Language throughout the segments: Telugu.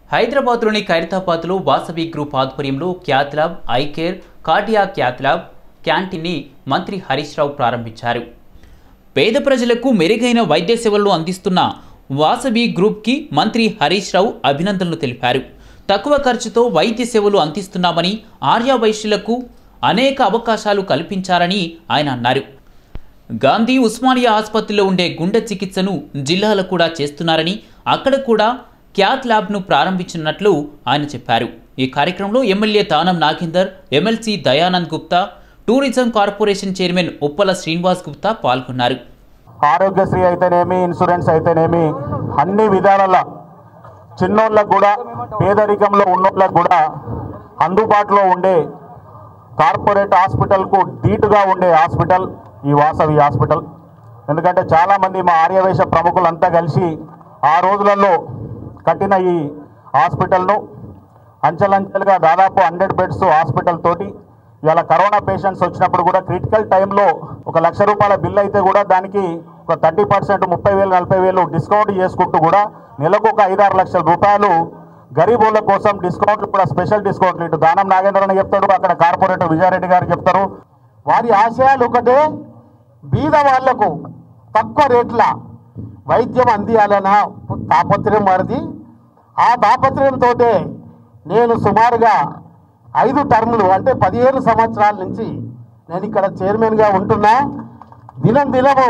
హైదరాబాద్లోని ఖైరతాబాద్లో వాసవి గ్రూప్ ఆధ్వర్యంలో cath lab eye care cardiac cath lab క్యాంటీన్ని మంత్రి హరీష్ రావు ప్రారంభించారు పేద ప్రజలకు మెరుగైన వైద్య సేవలను అందిస్తున్న వాసవి గ్రూప్కి మంత్రి హరీష్ రావు అభినందనలు తెలిపారు తక్కువ ఖర్చుతో వైద్య సేవలు అందిస్తున్నామని ఆర్యా వైశ్యులకు అనేక అవకాశాలు కల్పించారని ఆయన అన్నారు గాంధీ ఉస్మానియా ఆసుపత్రిలో ఉండే గుండె చికిత్సను జిల్లాలో కూడా చేస్తున్నారని అక్కడ కూడా క్యాత్ ల్యాబ్ను ప్రారంభించినట్లు ఆయన చెప్పారు ఈ కార్యక్రమంలో MLA Danam Nagender MLC Dayanand Gupta tourism corporation chairman Uppala Srinivas Gupta పాల్గొన్నారు ఆరోగ్యశ్రీ అయితేనేమి ఇన్సూరెన్స్ అయితేనేమి అన్ని విధాల చిన్నోళ్ళకు కూడా పేదరికంలో ఉన్నోళ్ళకు కూడా అందుబాటులో ఉండే కార్పొరేట్ హాస్పిటల్కు ధీటుగా ఉండే హాస్పిటల్ ఈ వాసవి హాస్పిటల్ ఎందుకంటే చాలామంది మా ఆర్యవేశ ప్రముఖులంతా కలిసి ఆ రోజులలో కట్టిన ఈ హాస్పిటల్ను అంచెలంచెలుగా దాదాపు హండ్రెడ్ బెడ్స్ హాస్పిటల్ తోటి ఇవాళ కరోనా పేషెంట్స్ వచ్చినప్పుడు కూడా క్రిటికల్ టైంలో ఒక లక్ష రూపాయల బిల్ అయితే కూడా దానికి ఒక థర్టీ పర్సెంట్ ముప్పై వేలు నలభై వేలు డిస్కౌంట్ చేసుకుంటూ కూడా నెలకు ఒక ఐదారు లక్షల రూపాయలు గరీబుల కోసం డిస్కౌంట్లు కూడా స్పెషల్ డిస్కౌంట్లు ఇటు దానం నాగేంద్రని చెప్తాడు అక్కడ కార్పొరేటర్ విజయారెడ్డి గారు చెప్తారు వారి ఆశయాలు ఒకటే బీద వాళ్లకు తక్కువ రేట్ల వైద్యం అందియాలన్న తాపత్రయం వారిది ఆ తాపత్రయంతో నేను సుమారుగా ఐదు టర్ములు అంటే పదిహేను సంవత్సరాల నుంచి నేను ఇక్కడ చైర్మన్గా ఉంటున్నా దినం దినము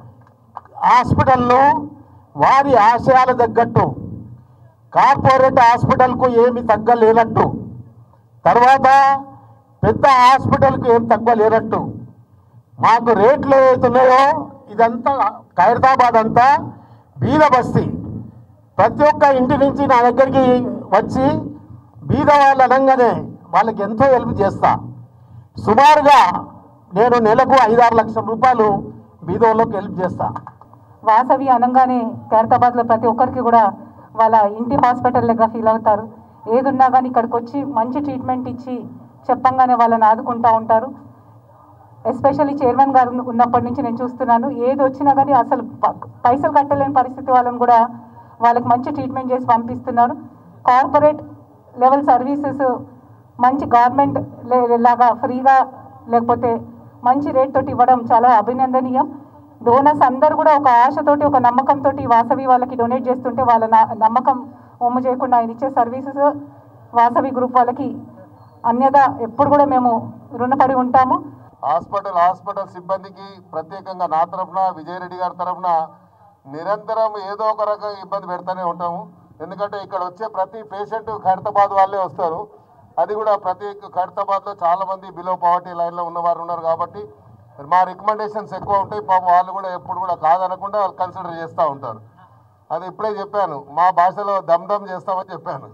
హాస్పిటల్ను వారి ఆశయాల తగ్గట్టు కార్పొరేట్ హాస్పిటల్కు ఏమి తగ్గలేనట్టు తర్వాత పెద్ద హాస్పిటల్కు ఏం తక్కువ లేనట్టు మాకు రేట్లు ఏవైతున్నాయో ఇదంతా ఖైరతాబాద్ అంతా బీద బస్తీ ప్రతి ఒక్క ఇంటి నుంచి నా దగ్గరికి వచ్చి బీద వాళ్ళు అనగానే వాళ్ళకి ఎంతో హెల్ప్ చేస్తా సుమారుగా నేను నెలకు ఐదారు లక్షల రూపాయలు బీద వాళ్ళకి హెల్ప్ చేస్తా వాసవి అనగానే ఖైరతాబాద్లో ప్రతి ఒక్కరికి కూడా వాళ్ళ ఇంటి హాస్పిటల్ లెక్క ఫీల్ అవుతారు ఏదున్నా కానీ ఇక్కడికి వచ్చి మంచి ట్రీట్మెంట్ ఇచ్చి చెప్పంగానే వాళ్ళని ఆదుకుంటూ ఉంటారు ఎస్పెషల్లీ చైర్మన్ గారు ఉన్న- ఉన్నప్పటి నుంచి నేను చూస్తున్నాను ఏది వచ్చినా కానీ అసలు ప- పైసలు కట్టలేని పరిస్థితి వాళ్ళని కూడా వాళ్ళకి మంచి ట్రీట్మెంట్ చేసి పంపిస్తున్నారు కార్పొరేట్ లెవెల్ సర్వీసెస్ మంచి గవర్నమెంట్ లే- లాగా ఫ్రీగా లేకపోతే మంచి రేట్ తోటి ఇవ్వడం చాలా అభినందనీయం డోనర్స్ అందరూ కూడా ఒక ఆశతోటి ఒక నమ్మకంతో వాసవి వాళ్ళకి డొనేట్ చేస్తుంటే వాళ్ళ నా- నమ్మకం ఒమ్ము చేయకుండా ఆయన ఇచ్చే సర్వీసెస్ వాసవి గ్రూప్ వాళ్ళకి అన్యదా ఎప్పుడు కూడా మేము రుణపడి ఉంటాము హాస్పిటల్ హాస్పిటల్ సిబ్బందికి ప్రత్యేకంగా నా తరఫున విజయరెడ్డి గారి తరఫున నిరంతరం ఏదో ఒక రకంగా ఇబ్బంది పెడతానే ఉంటాము ఎందుకంటే ఇక్కడ వచ్చే ప్రతి పేషెంట్ ఖైరతాబాద్ వాళ్ళే వస్తారు అది కూడా ప్రతి ఖైరతాబాద్లో చాలా మంది బిలో పవర్టీ లైన్లో ఉన్నవారు ఉన్నారు కాబట్టి మా రికమెండేషన్స్ ఎక్కువ ఉంటాయి పాపం వాళ్ళు కూడా ఎప్పుడు కూడా కాదనకుండా వాళ్ళు కన్సిడర్ చేస్తూ ఉంటారు అది ఇప్పుడే చెప్పాను మా భాషలో దమ్ దమ్ చేస్తామని చెప్పాను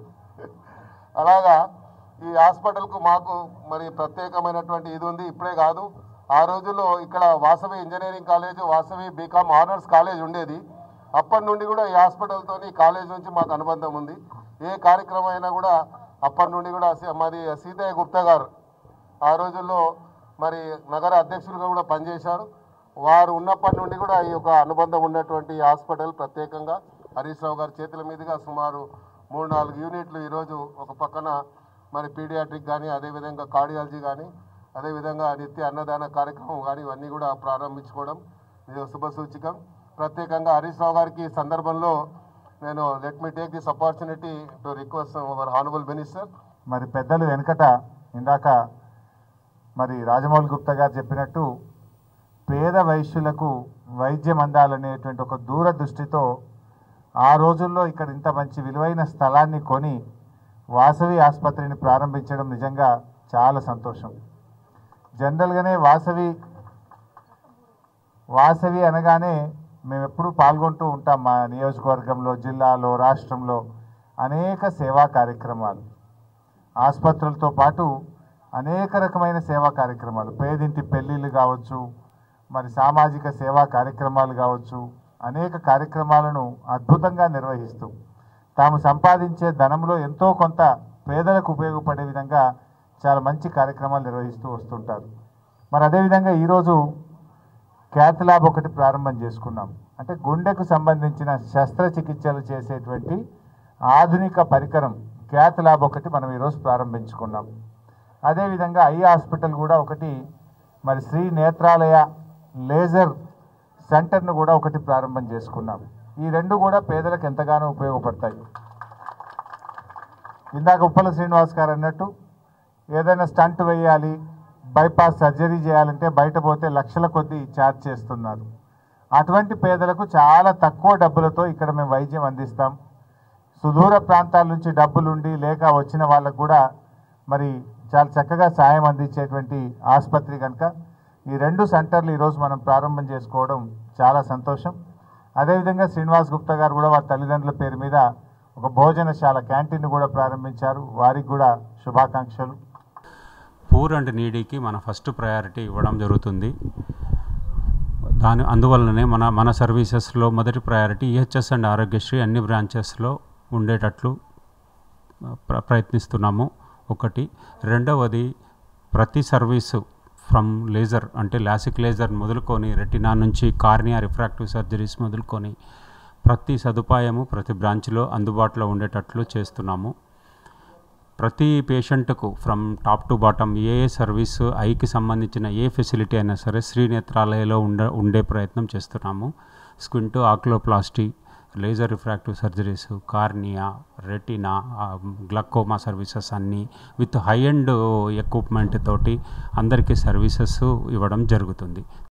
అలాగా ఈ హాస్పిటల్కు మాకు మరి ప్రత్యేకమైనటువంటి ఇది ఉంది ఇప్పుడే కాదు ఆ రోజుల్లో ఇక్కడ Vasavi engineering college Vasavi BCom honours college ఉండేది అప్పటి నుండి కూడా ఈ హాస్పిటల్తో ఈ కాలేజ్ నుంచి మాకు అనుబంధం ఉంది ఏ కార్యక్రమం అయినా కూడా అప్పటి నుండి కూడా సీ- మరి సీతయ్య గుప్తా గారు ఆ రోజుల్లో మరి నగర అధ్యక్షులుగా కూడా పనిచేశారు వారు ఉన్నప్పటి నుండి కూడా ఈ యొక్క అనుబంధం ఉన్నటువంటి ఈ హాస్పిటల్ ప్రత్యేకంగా హరీష్ రావు గారి చేతుల మీదుగా సుమారు మూడు నాలుగు యూనిట్లు ఈరోజు ఒక పక్కన మరి పీడియాట్రిక్ కానీ అదేవిధంగా కార్డియాలజీ కానీ అదేవిధంగా నిత్య అన్నదాన కార్యక్రమం కానీ ఇవన్నీ కూడా ప్రారంభించుకోవడం ఇది శుభసూచికం ప్రత్యేకంగా హరీష్ రావు గారికి ఈ సందర్భంలో నేను let me take this opportunity to request our honourable minister మరి పెద్దలు వెనకట ఇందాక మరి రాజమౌళి గుప్తా గారు చెప్పినట్టు పేద వైశ్యులకు వైద్యం అందాలనేటువంటి ఒక దూరదృష్టితో ఆ రోజుల్లో ఇక్కడ ఇంత మంచి విలువైన స్థలాన్ని కొని వాసవి ఆసుపత్రిని ప్రారంభించడం నిజంగా చాలా సంతోషం జనరల్గానే వాసవి వాసవి అనగానే మేము ఎప్పుడూ పాల్గొంటూ ఉంటాం మా నియోజకవర్గంలో జిల్లాలో రాష్ట్రంలో అనేక సేవా కార్యక్రమాలు ఆసుపత్రులతో పాటు అనేక రకమైన సేవా కార్యక్రమాలు పేదింటి పెళ్ళిళ్ళు కావచ్చు మరి సామాజిక సేవా కార్యక్రమాలు కావచ్చు అనేక కార్యక్రమాలను అద్భుతంగా నిర్వహిస్తూ తాము సంపాదించే ధనంలో ఎంతో కొంత పేదలకు ఉపయోగపడే విధంగా చాలా మంచి కార్యక్రమాలు నిర్వహిస్తూ వస్తుంటారు మరి అదేవిధంగా ఈరోజు క్యాత్ ల్యాబ్ ఒకటి ప్రారంభం చేసుకున్నాం అంటే గుండెకు సంబంధించిన శస్త్రచికిత్సలు చేసేటువంటి ఆధునిక పరికరం క్యాత్ ల్యాబ్ ఒకటి మనం ఈరోజు ప్రారంభించుకున్నాం అదేవిధంగా ఐ హాస్పిటల్ కూడా ఒకటి మరి శ్రీ నేత్రాలయ లేజర్ సెంటర్ను కూడా ఒకటి ప్రారంభం చేసుకున్నాం ఈ రెండు కూడా పేదలకు ఎంతగానో ఉపయోగపడతాయి ఇందాక ఉప్పల శ్రీనివాస్ గారు అన్నట్టు ఏదైనా స్టంట్ వేయాలి బైపాస్ సర్జరీ చేయాలంటే బయట పోతే లక్షల కొద్దీ ఛార్జ్ చేస్తున్నారు అటువంటి పేదలకు చాలా తక్కువ డబ్బులతో ఇక్కడ మేము వైద్యం అందిస్తాం సుదూర ప్రాంతాల నుంచి డబ్బులుండి లేక వచ్చిన వాళ్ళకు కూడా మరి చాలా చక్కగా సాయం అందించేటువంటి ఆసుపత్రి కనుక ఈ రెండు సెంటర్లు ఈరోజు మనం ప్రారంభం చేసుకోవడం చాలా సంతోషం అదేవిధంగా శ్రీనివాస్ గుప్తా గారు కూడా వారి తల్లిదండ్రుల పేరు మీద ఒక భోజనశాల క్యాంటీన్ కూడా ప్రారంభించారు వారికి కూడా శుభాకాంక్షలు పూర్ అండ్ నీడీకి మన ఫస్ట్ ప్రయారిటీ ఇవ్వడం జరుగుతుంది దాని అందువల్లనే మన మన సర్వీసెస్లో మొదటి ప్రయారిటీ ఈహెచ్ఎస్ అండ్ ఆరోగ్యశ్రీ అన్ని బ్రాంచెస్లో ఉండేటట్లు ప్ర ప్రయత్నిస్తున్నాము ఒకటి రెండవది ప్రతి సర్వీసు ఫ్రమ్ లేజర్ అంటే లాసిక్ లేజర్ మొదలుకొని రెటినా నుంచి కార్నియా రిఫ్రాక్టివ్ సర్జరీస్ మొదలుకొని ప్రతి సదుపాయము ప్రతి బ్రాంచ్లో అందుబాటులో ఉండేటట్లు చేస్తున్నాము ప్రతి పేషెంట్కు ఫ్రమ్ టాప్ టు బాటమ్ ఏ ఏ సర్వీసు ఐకి సంబంధించిన ఏ ఫెసిలిటీ అయినా సరే శ్రీనేత్రాలయలో ఉండ ఉండే ప్రయత్నం చేస్తున్నాము squint oculoplasty laser refractive surgeries cornea retina glaucoma services అన్నీ విత్ హై అండ్ ఎక్విప్మెంట్ తోటి అందరికీ సర్వీసెస్ ఇవ్వడం జరుగుతుంది